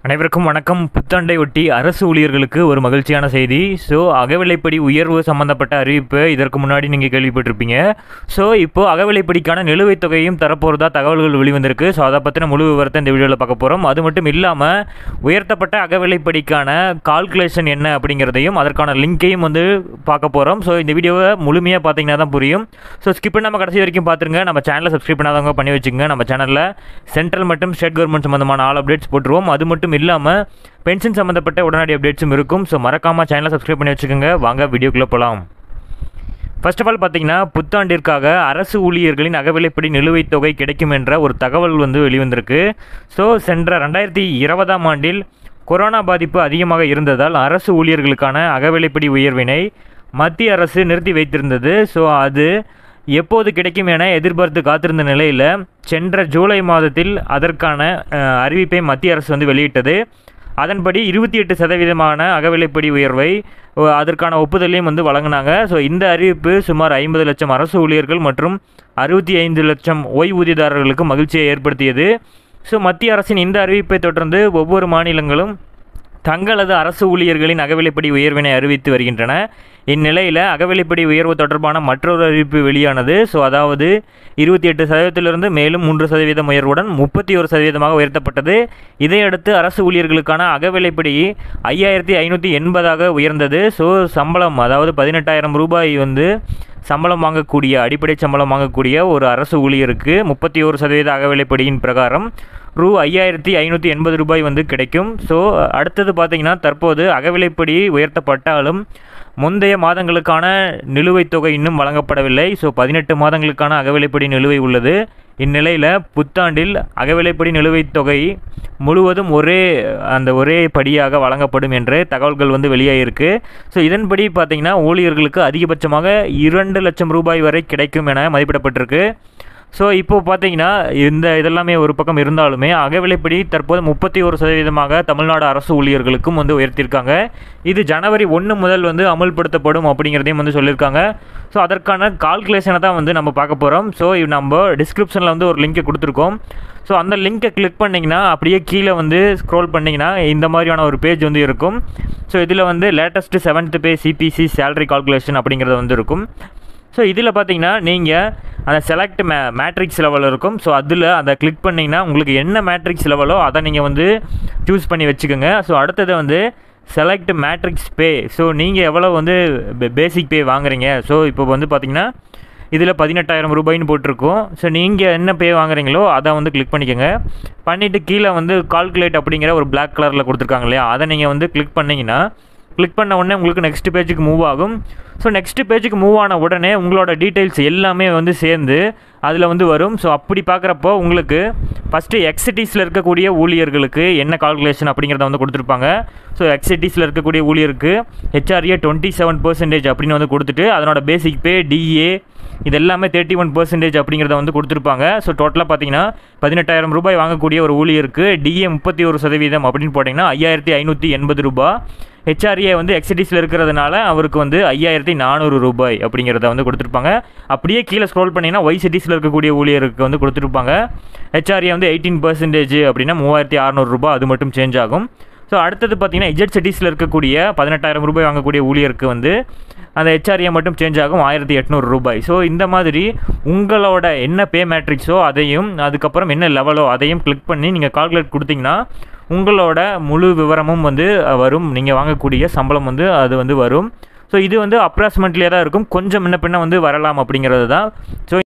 அனைவருக்கும் வணக்கம் புத்தாண்டை ஒட்டி அரசு ஊழியர்களுக்கு ஒரு மகிழ்ச்சியான செய்தி ஸோ அகவிலைப்படி உயர்வு சம்பந்தப்பட்ட அறிவிப்பு இதற்கு முன்னாடி நீங்கள் கேள்விப்பட்டிருப்பீங்க ஸோ இப்போது அகவிலைப்படிக்கான நிலுவைத் தொகையும் தரப்போகிறதா தகவல்கள் வெளிவந்திருக்கு ஸோ அதை பற்றின முழு விவரத்தை இந்த வீடியோவில் பார்க்க போகிறோம் அது மட்டும் இல்லாமல் உயர்த்தப்பட்ட அகவிலைப்படிக்கான கால்குலேஷன் என்ன அப்படிங்கிறதையும் அதற்கான லிங்கையும் வந்து பார்க்க போகிறோம் ஸோ இந்த வீடியோவை முழுமையாக பார்த்தீங்கன்னா தான் புரியும் ஸோ ஸ்கிப் பண்ணாமல் கடைசி வரைக்கும் பார்த்துருங்க நம்ம சேனலை சப்ஸ்கிரைப் பண்ணாதவங்க பண்ணி வச்சுங்க நம்ம சேனலில் சென்ட்ரல் மற்றும் ஸ்டேட் கவர்மெண்ட் சம்மந்தமான ஆல் அப்டேட்ஸ் போட்டுருவோம் அது மட்டும் இல்லாமல் பென்ஷன் சம்மந்தப்பட்ட உடனடி அப்டேட்ஸும் இருக்கும் ஸோ மறக்காமல் சேனலை சப்ஸ்கிரைப் பண்ணி வச்சுக்கோங்க வாங்க வீடியோக்குள்ளே போகலாம் ஃபர்ஸ்ட் ஆஃப் ஆல் பார்த்தீங்கன்னா புத்தாண்டிற்காக அரசு ஊழியர்களின் அகவிலைப்படி நிலுவைத் தொகை கிடைக்கும் என்ற ஒரு தகவல் வந்து வெளிவந்திருக்கு ஸோ சென்ற ரெண்டாயிரத்தி இருபதாம் ஆண்டில் கொரோனா பாதிப்பு அதிகமாக இருந்ததால் அரசு ஊழியர்களுக்கான அகவிலைப்படி உயர்வினை மத்திய அரசு நிறுத்தி வைத்திருந்தது ஸோ அது எப்போது கிடைக்கும் என எதிர்பார்த்து காத்திருந்த நிலையில் சென்ற ஜூலை மாதத்தில் அதற்கான அஹ், அறிவிப்பை மத்திய அரசு வந்து வெளியிட்டது அதன்படி இருபத்தி எட்டு சதவீதமான அகவிலைப்படி உயர்வை அஹ், அதற்கான ஒப்புதலையும் வந்து வழங்கினாங்க ஸோ இந்த அறிவிப்பு சுமார் ஐம்பது லட்சம் அரசு ஊழியர்கள் மற்றும் அறுபத்தி ஐந்து லட்சம் ஓய்வூதியதாரர்களுக்கு மகிழ்ச்சியை ஏற்படுத்தியது ஸோ மத்திய அரசின் இந்த அறிவிப்பை தொடர்ந்து ஒவ்வொரு மாநிலங்களும் தங்களது அரசு ஊழியர்களின் அகவிலைப்படி உயர்வினை அறிவித்து வருகின்றன இந்நிலையில் அகவிலைப்படி உயர்வு தொடர்பான மற்றொரு அறிவிப்பு வெளியானது ஸோ அதாவது இருபத்தி எட்டு சதவீதத்திலிருந்து மேலும் மூன்று சதவீதம் உயர்வுடன் முப்பத்தி ஒரு சதவீதமாக உயர்த்தப்பட்டது இதையடுத்து அரசு ஊழியர்களுக்கான அகவிலைப்படி ஐயாயிரத்தி ஐநூற்றி எண்பதாக உயர்ந்தது ஸோ சம்பளம் அதாவது பதினெட்டாயிரம் ரூபாய் வந்து சம்பளம் வாங்கக்கூடிய அடிப்படை சம்பளம் வாங்கக்கூடிய ஒரு அரசு ஊழியருக்கு முப்பத்தி ஒரு சதவீத அகவிலைப்படியின் பிரகாரம் ரூ ஐயாயிரத்தி ஐநூற்றி எண்பது ரூபாய் வந்து கிடைக்கும் ஸோ அடுத்தது பார்த்தீங்கன்னா தற்போது அகவிலைப்படி உயர்த்தப்பட்டாலும் முந்தைய மாதங்களுக்கான நிலுவைத் தொகை இன்னும் வழங்கப்படவில்லை ஸோ பதினெட்டு மாதங்களுக்கான அகவிலைப்படி நிலுவை உள்ளது இந்நிலையில் புத்தாண்டில் அகவிலைப்படி நிலுவைத் தொகை முழுவதும் ஒரே அந்த ஒரே படியாக வழங்கப்படும் என்று தகவல்கள் வந்து வெளியாகிருக்கு ஸோ இதன்படி பார்த்தீங்கன்னா ஊழியர்களுக்கு அதிகபட்சமாக இரண்டு லட்சம் ரூபாய் வரை கிடைக்கும் என மதிப்பிடப்பட்டிருக்கு ஸோ இப்போ பார்த்தீங்கன்னா இந்த இதெல்லாமே ஒரு பக்கம் இருந்தாலுமே அகவிலைப்படி தற்போது முப்பத்தி ஒரு சதவீதமாக தமிழ்நாடு அரசு ஊழியர்களுக்கும் வந்து உயர்த்தியிருக்காங்க இது ஜனவரி ஒன்று முதல் வந்து அமல்படுத்தப்படும் அப்படிங்கிறதையும் வந்து சொல்லியிருக்காங்க ஸோ அதற்கான கால்குலேஷனை தான் வந்து நம்ம பார்க்க போகிறோம் ஸோ நம்ம டிஸ்கிரிப்ஷனில் வந்து ஒரு லிங்கை கொடுத்துருக்கோம் ஸோ அந்த லிங்கை கிளிக் பண்ணிங்கன்னா அப்படியே கீழே வந்து ஸ்க்ரோல் பண்ணிங்கன்னா இந்த மாதிரியான ஒரு பேஜ் வந்து இருக்கும் ஸோ இதில் வந்து latest seventh pay CPC salary calculation அப்படிங்கிறது வந்து இருக்கும் ஸோ இதில் பார்த்தீங்கன்னா நீங்கள் அந்த செலக்ட் மே மேட்ரிக்ஸ் லெவல் இருக்கும் ஸோ அதில் அதை கிளிக் பண்ணிங்கன்னா உங்களுக்கு என்ன மேட்ரிக்ஸ் லெவலோ அதை நீங்கள் வந்து சூஸ் பண்ணி வச்சுக்கோங்க ஸோ அடுத்தது வந்து செலக்ட் மேட்ரிக்ஸ் பே ஸோ நீங்கள் எவ்வளோ வந்து பேசிக் பே வாங்குறீங்க ஸோ இப்போ வந்து பார்த்தீங்கன்னா இதில் பதினெட்டாயிரம் ரூபாய்னு போட்டிருக்கோம் ஸோ நீங்கள் என்ன பே வாங்குறீங்களோ அதை வந்து கிளிக் பண்ணிக்கோங்க பண்ணிவிட்டு கீழே வந்து கால்குலேட் அப்படிங்கிற ஒரு Black கலரில் கொடுத்துருக்காங்க இல்லையா அதை நீங்கள் வந்து கிளிக் பண்ணிங்கன்னா கிளிக் பண்ண உடனே உங்களுக்கு நெக்ஸ்ட் பேஜுக்கு மூவ் ஆகும் ஸோ நெக்ஸ்ட் பேஜுக்கு மூவ் ஆன உடனே உங்களோட டீட்டெயில்ஸ் எல்லாமே வந்து சேர்ந்து அதில் வந்து வரும் ஸோ அப்படி பார்க்குறப்போ உங்களுக்கு ஃபஸ்ட்டு எக்ஸிட்டிஸில் இருக்கக்கூடிய ஊழியர்களுக்கு என்ன கால்குலேஷன் அப்படிங்கிறத வந்து கொடுத்துருப்பாங்க ஸோ எக்ஸிட்டிஸில் இருக்கக்கூடிய ஊழியருக்கு ஹெச்ஆர்ஏ டுவெண்ட்டி செவன் பர்சன்டேஜ் அப்படின்னு வந்து கொடுத்துட்டு அதனோட பேசிக் பே டிஏ இது எல்லாமே தேர்ட்டி ஒன் பர்சன்டேஜ் அப்படிங்கிறத வந்து கொடுத்துருப்பாங்க ஸோ டோட்டலாக பார்த்தீங்கன்னா பதினெட்டாயிரம் ரூபாய் வாங்கக்கூடிய ஒரு ஊழியருக்கு டிஏ முப்பத்தி ஒரு சதவீதம் அப்படின்னு போட்டிங்கன்னா ஐயாயிரத்தி ஐநூற்றி எண்பது ரூபாய் ஹெச்ஆர்ஏ வந்து எக்ஸிடிஸில் இருக்கிறதுனால அவருக்கு வந்து ஐயாயிரத்தி நானூறு ரூபாய் அப்படிங்கிறத வந்து கொடுத்துருப்பாங்க அப்படியே கீழே ஸ்க்ரோல் பண்ணிங்கன்னா ஒய் சிட்டிஸில் இருக்கக்கூடிய ஊழியருக்கு வந்து கொடுத்துருப்பாங்க ஹெச்ஆர்ஏ வந்து எயிட்டீன் பர்சன்டேஜ் அப்படின்னா மூவாயிரத்தி அறநூறுபா அது மட்டும் சேஞ்ச் ஆகும் ஸோ அடுத்தது பார்த்தீங்கன்னா இஜெட் சிட்டிஸில் இருக்கக்கூடிய பதினெட்டாயிரம் ரூபாய் வாங்கக்கூடிய ஊழியருக்கு வந்து அந்த ஹெச்ஆர்ஏ மட்டும் சேஞ்ச் ஆகும் ஆயிரத்தி எட்நூறு ரூபாய் ஸோ இந்த மாதிரி உங்களோட என்ன பே மேட்ரிக்ஸோ அதையும் அதுக்கப்புறம் என்ன லெவலோ அதையும் கிளிக் பண்ணி நீங்கள் கால்குலேட் கொடுத்தீங்கன்னா உங்களோட முழு விவரமும் வந்து அஹ், வரும் நீங்கள் வாங்கக்கூடிய சம்பளம் வந்து அது வந்து வரும் ஸோ இது வந்து அப்ராக்சிமேட்லியாக தான் இருக்கும் கொஞ்சம் முன்ன பின்ன வந்து வரலாம் அப்படிங்கிறது தான் ஸோ